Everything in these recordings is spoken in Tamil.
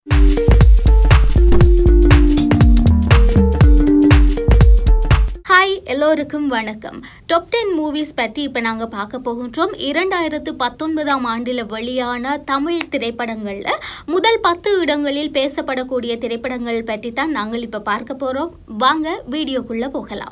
ஹாய் எல்லோருக்கும் வணக்கம் டாப் டென் மூவிஸ் பற்றி இப்போ நாங்கள் பார்க்க போகின்றோம் இரண்டாயிரத்து பத்தொன்பதாம் ஆண்டில் வெளியான தமிழ் திரைப்படங்களில் முதல் பத்து இடங்களில் பேசப்படக்கூடிய திரைப்படங்கள் பற்றி தான் நாங்கள் இப்போ பார்க்க போகிறோம் வாங்க வீடியோக்குள்ளே போகலாம்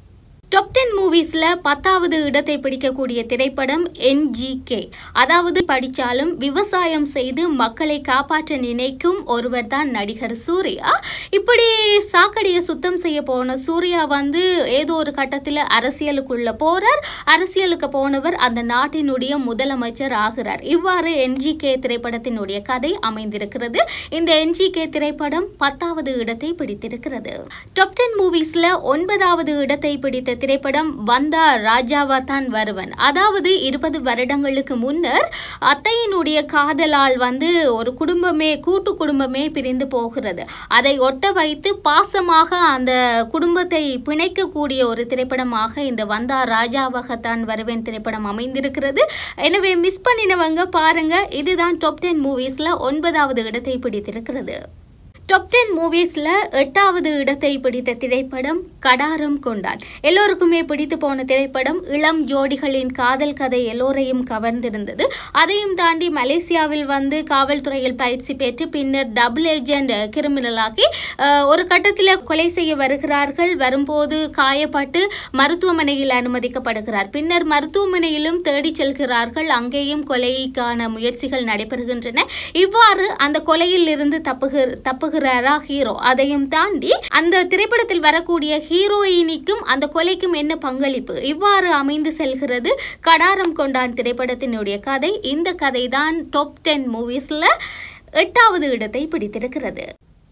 டாப் டென் மூவிஸில் பத்தாவது இடத்தை பிடிக்கக்கூடிய திரைப்படம் என்ஜிகே அதாவது படித்தாலும் விவசாயம் செய்து மக்களை காப்பாற்ற நினைக்கும் ஒருவர் தான் நடிகர் சூர்யா இப்படி சாக்கடையை சுத்தம் செய்ய போன சூர்யா வந்து ஏதோ ஒரு கட்டத்தில் அரசியலுக்குள்ள போறார் அரசியலுக்கு போனவர் அந்த நாட்டினுடைய முதலமைச்சர் ஆகிறார் இவ்வாறு என்ஜிகே திரைப்படத்தினுடைய கதை அமைந்திருக்கிறது இந்த என்ஜிகே திரைப்படம் பத்தாவது இடத்தை பிடித்திருக்கிறது டாப் டென் மூவிஸ்ல ஒன்பதாவது இடத்தை பிடித்த திரைப்படம் வந்தா ராஜாவா தான் வருவன் அதாவது இருபது வருடங்களுக்கு முன்னர் அத்தையினுடைய காதலால் வந்து ஒரு குடும்பமே கூட்டு குடும்பமே பிரிந்து போகிறது அதை ஒட்ட வைத்து பாசமாக அந்த குடும்பத்தை பிணைக்கக்கூடிய ஒரு திரைப்படமாக இந்த வந்தா ராஜாவாகத்தான் வருவேன் திரைப்படம் அமைந்திருக்கிறது எனவே மிஸ் பண்ணினவங்க பாருங்க இதுதான் டாப் டென் மூவிஸ்ல ஒன்பதாவது இடத்தை பிடித்திருக்கிறது டாப் டென் மூவிஸில் எட்டாவது இடத்தை பிடித்த திரைப்படம் கடாரம் கொண்டான் எல்லோருக்குமே பிடித்து போன திரைப்படம் இளம் ஜோடிகளின் காதல் கதை எல்லோரையும் கவர்ந்திருந்தது அதையும் தாண்டி மலேசியாவில் வந்து காவல்துறையில் பயிற்சி பெற்று பின்னர் டபுள் ஏஜென்ட் கிரிமினலாக்கி அஹ், ஒரு கட்டத்தில் கொலை செய்ய வருகிறார்கள் வரும்போது காயப்பட்டு மருத்துவமனையில் அனுமதிக்கப்படுகிறார் பின்னர் மருத்துவமனையிலும் தேடிச் செல்கிறார்கள் அங்கேயும் கொலைக்கான முயற்சிகள் நடைபெறுகின்றன இவ்வாறு அந்த கொலையில் இருந்து தப்புகிற தப்புகிறாரா ஹீரோ அதையும் தாண்டி அந்த திரைப்படத்தில் வரக்கூடிய ஹீரோயினிக்கும் அந்த கொலைக்கும் என்ன பங்களிப்பு இவ்வாறு அமைந்து செல்கிறது கடாரம் கொண்டான் திரைப்படத்தினுடைய கதை இந்த கதை தான் டாப் டென் மூவிஸ்ல எட்டாவது இடத்தை பிடித்திருக்கிறது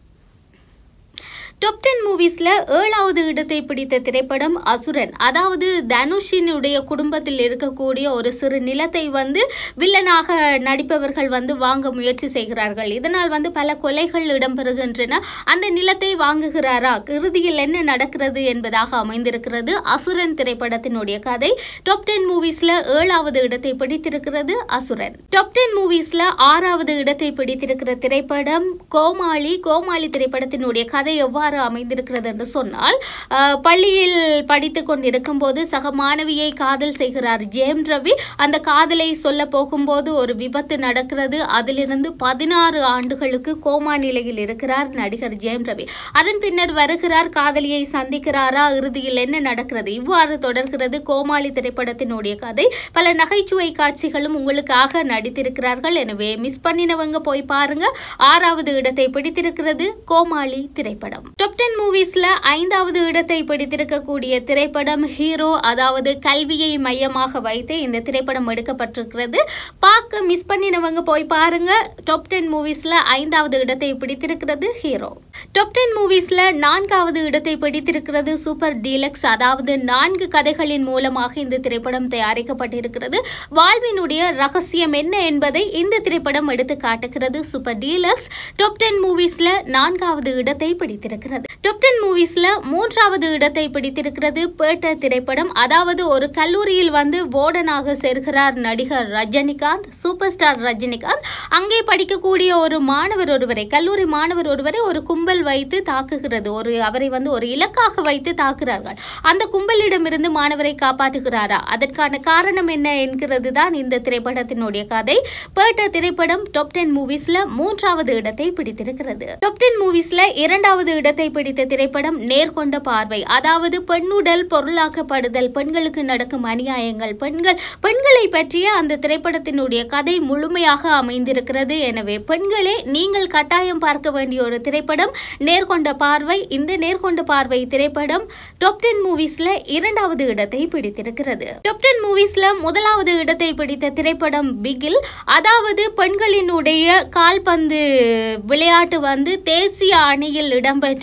டாப் டென் மூவிஸ்ல ஏழாவது இடத்தை பிடித்த திரைப்படம் அசுரன் அதாவது தனுஷினுடைய குடும்பத்தில் இருக்கக்கூடிய ஒரு சிறு நிலத்தை வந்து வில்லனாக நடிப்பவர்கள் வந்து வாங்க முயற்சி செய்கிறார்கள் இதனால் வந்து பல கொலைகள் இடம்பெறுகின்றன அந்த நிலத்தை வாங்குகிறாரா இறுதியில் என்ன நடக்கிறது என்பதாக அமைந்திருக்கிறது அசுரன் திரைப்படத்தினுடைய கதை டாப் டென் மூவிஸ்ல ஏழாவது இடத்தை பிடித்திருக்கிறது அசுரன் டாப் டென் மூவிஸ்ல ஆறாவது இடத்தை பிடித்திருக்கிற திரைப்படம் கோமாளி கோமாளி திரைப்படத்தினுடைய கதை எவ்வாறு அமைந்திருக்கிறது என்று சொன்னால் அஹ், பள்ளியில் படித்து கொண்டிருக்கும் போது சக மாணவியை காதல் செய்கிறார் ஜெயம் ரவி அந்த காதலை சொல்ல போகும்போது ஒரு விபத்து நடக்கிறது அதிலிருந்து பதினாறு ஆண்டுகளுக்கு கோமா நிலையில் இருக்கிறார் நடிகர் ஜெயம் ரவி அதன் பின்னர் வருகிறார் காதலியை சந்திக்கிறாரா இறுதியில் என்ன நடக்கிறது இவ்வாறு தொடர்கிறது கோமாளி திரைப்படத்தினுடைய கதை பல நகைச்சுவை காட்சிகளும் உங்களுக்காக நடித்திருக்கிறார்கள் எனவே மிஸ் பண்ணினவங்க போய் பாருங்க ஆறாவது இடத்தை பிடித்திருக்கிறது கோமாளி திரைப்படம் டாப் டென் மூவிஸ்ல ஐந்தாவது இடத்தை பிடித்திருக்கக்கூடிய திரைப்படம் ஹீரோ அதாவது கல்வியை மையமாக வைத்து இந்த திரைப்படம் எடுக்கப்பட்டிருக்கிறது பார்க்க மிஸ் பண்ணினவங்க போய் பாருங்க டாப் டென் மூவிஸ்ல ஐந்தாவது இடத்தை பிடித்திருக்கிறது ஹீரோ டாப் டென் மூவிஸ்ல நான்காவது இடத்தை பிடித்திருக்கிறது சூப்பர் டீலக்ஸ் அதாவது நான்கு கதைகளின் மூலமாக இந்த திரைப்படம் தயாரிக்கப்பட்டிருக்கிறது வாழ்வினுடைய ரகசியம் என்ன என்பதை இந்த திரைப்படம் எடுத்து காட்டுகிறது சூப்பர் டீலக்ஸ் டாப் டென் மூவிஸ்ல நான்காவது இடத்தை பிடித்திருக்கிறது டாப் டென் மூவிஸ்ல மூன்றாவது இடத்தை பிடித்திருக்கிறது பேட்ட திரைப்படம் அதாவது ஒரு கல்லூரியில் வந்து வார்டனாக சேர்கிறார் நடிகர் ரஜினிகாந்த் சூப்பர் ஸ்டார் ரஜினிகாந்த் அங்கே படிக்கக்கூடிய ஒரு மாணவர் ஒருவரை கல்லூரி மாணவர் ஒருவரை ஒரு கும்பல் வைத்து தாக்குகிறது ஒரு அவரை வந்து ஒரு இலக்காக வைத்து தாக்குகிறார்கள் அந்த கும்பலிடமிருந்து மாணவரை காப்பாற்றுகிறாரா அதற்கான காரணம் என்ன என்கிறது தான் இந்த திரைப்படத்தினுடைய கதை பேட்ட திரைப்படம் டாப் டென் மூவிஸ்ல மூன்றாவது இடத்தை பிடித்திருக்கிறது டாப் டென் மூவிஸ்ல இரண்டாவது இடத்தை பிடித்த திரைப்படம் நேர்கொண்ட பார்வை அதாவது பெண்ணுடல் பொருளாக்கப்படுதல் பெண்களுக்கு நடக்கும் அநியாயங்கள் பெண்கள் பெண்களை பற்றிய அந்த திரைப்படத்தினுடைய கதை முழுமையாக அமைந்திருக்கிறது எனவே பெண்களே நீங்கள் கட்டாயம் பார்க்க வேண்டிய ஒரு திரைப்படம் நேர்கொண்ட பார்வை இந்த நேர்கொண்ட பார்வை திரைப்படம் டாப் டென் மூவிஸ்ல இரண்டாவது இடத்தை பிடித்திருக்கிறது டாப் டென் மூவிஸ்ல முதலாவது இடத்தை பிடித்த திரைப்படம் பிகில் அதாவது பெண்களினுடைய கால்பந்து விளையாட்டு வந்து தேசிய அணியில் இடம்பெற்று அவர்கள்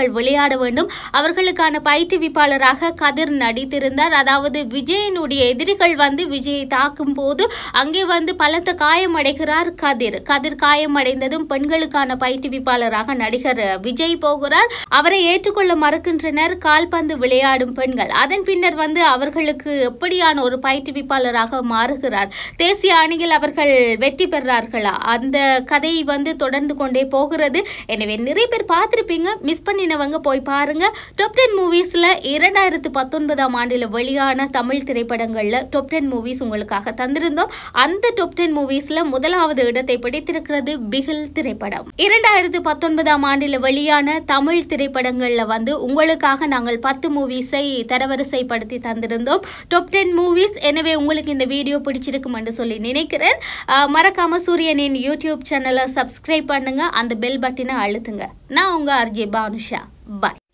அவர்கள் விளையாட வேண்டும் அவர்களுக்கான பயிற்றுவிப்பாளராக கதிர் நடித்திருந்தார் அதாவது விஜயனுடைய எதிரிகள் வந்து விஜயை தாக்கும் போது அங்கே வந்து பலத்த காயமடைகிறார் கதிர் கதிர் காயமடைந்ததும் பெண்களுக்கான பயிற்றுவிப்பாளராக நடிகர் விஜய் போகிறார் அவரை ஏற்றுக்கொள்ள மறுக்கின்றனர் கால்பந்து விளையாடும் பெண்கள் அதன் பின்னர் வந்து அவர்களுக்கு எப்படியான ஒரு பயிற்றுவிப்பாளராக மாறுகிறார் தேசிய அணியில் அவர்கள் வெற்றி பெறார்களா அந்த கதை வந்து தொடர்ந்து கொண்டே போகிறது எனவே நிறைய பேர் பார்த்துருப்பீங்க மிஸ் பண்ணினவங்க போய் பாருங்க டாப் டென் மூவிஸ்ல இரண்டாயிரத்து பத்தொன்பதாம் ஆண்டில் வெளியான தமிழ் திரைப்படங்கள்ல டாப் டென் மூவிஸ் உங்களுக்காக தந்திருந்தோம் அந்த டாப் டென் மூவிஸ்ல முதலாவது இடத்தை பிடித்திருக்கிறது பிகில் திரைப்படம் இரண்டாயிரத்து பத்தொன்பதாம் ஆண்டில் வெளியான தமிழ் திரைப்படங்கள்ல வந்து உங்களுக்காக நாங்கள் பத்து மூவிஸை தரவரிசைப்படுத்தி தந்திருந்தோம் டாப் டென் மூவிஸ் எனவே உங்களுக்கு இந்த வீடியோ பிடிச்சிருக்கும் என்று சொல்லி நினைக்கிறேன் அஹ் மறக்காம சூரியனின் யூடியூப் சேனலை சப்ஸ்கிரைப் பண்ணுங்க அந்த பெல் பட்டனை அழுத்துங்க நான் உங்க ஆர்ஜே பானுஷா பாய்